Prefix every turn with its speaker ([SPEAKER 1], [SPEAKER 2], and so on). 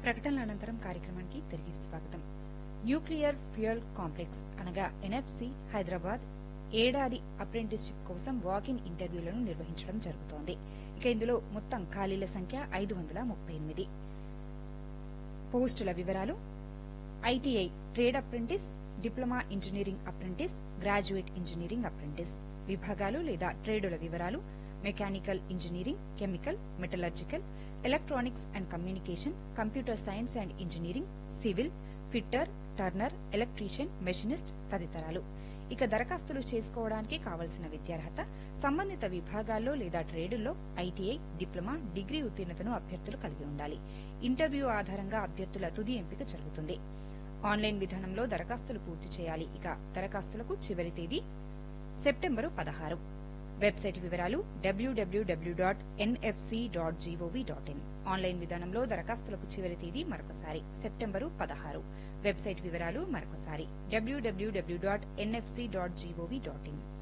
[SPEAKER 1] ప్రకటనల అనంతరం కార్యక్రమానికి తిరిగి స్వాగతం న్యూక్లియర్ ఫ్యూయల్ కాంప్లెక్స్ అనగా ఎన్ఎఫ్సి హైదరాబాద్ ఏడాది అప్రెంటిస్షిప్ కోసం వాకిన్ ఇంటర్వ్యూలను నిర్వహించడం జరుగుతోంది ఇక ఇందులో మొత్తం ఖాళీల సంఖ్య ఐదు వందల ముప్పై ఎనిమిది పోస్టుల వివరాలు ITI trade apprentice diploma engineering apprentice graduate engineering apprentice విభాగాలు లేదా ట్రేడుల వివరాలు mechanical engineering chemical metallurgical electronics and communication computer science and engineering civil fitter turner electrician machinist తదితరాలు ఇక దరఖాస్తులు చేసుకోవడానికి కావలసిన విద్యార్హత సంబంధిత విభాగాల్లో లేదా ట్రేడుల్లో ఐటీఐ డిప్లొమా డిగ్రీ ఉత్తీర్ణతను అభ్యర్థులు కలిగి ఉండాలి ఇంటర్వ్యూ ఆధారంగా అభ్యర్థుల తుది ఎంపిక జరుగుతుంది ఆన్లైన్ విధానంలో దరఖాస్తులు పూర్తి చేయాలి ఇక దరఖాస్తులకు చివరి తేదీ సెప్టెంబరు పదహారు వెబ్సైట్ వివరాలు WWW dot NFC dot GOV dot in online విధానంలో దరఖాస్తులకు చివరి తేదీ మరొకసారి సెప్టెంబరు పదహారు వెబ్సైట్ వివరాలు మరొకసారి WWW dot NFC dot GOV dot in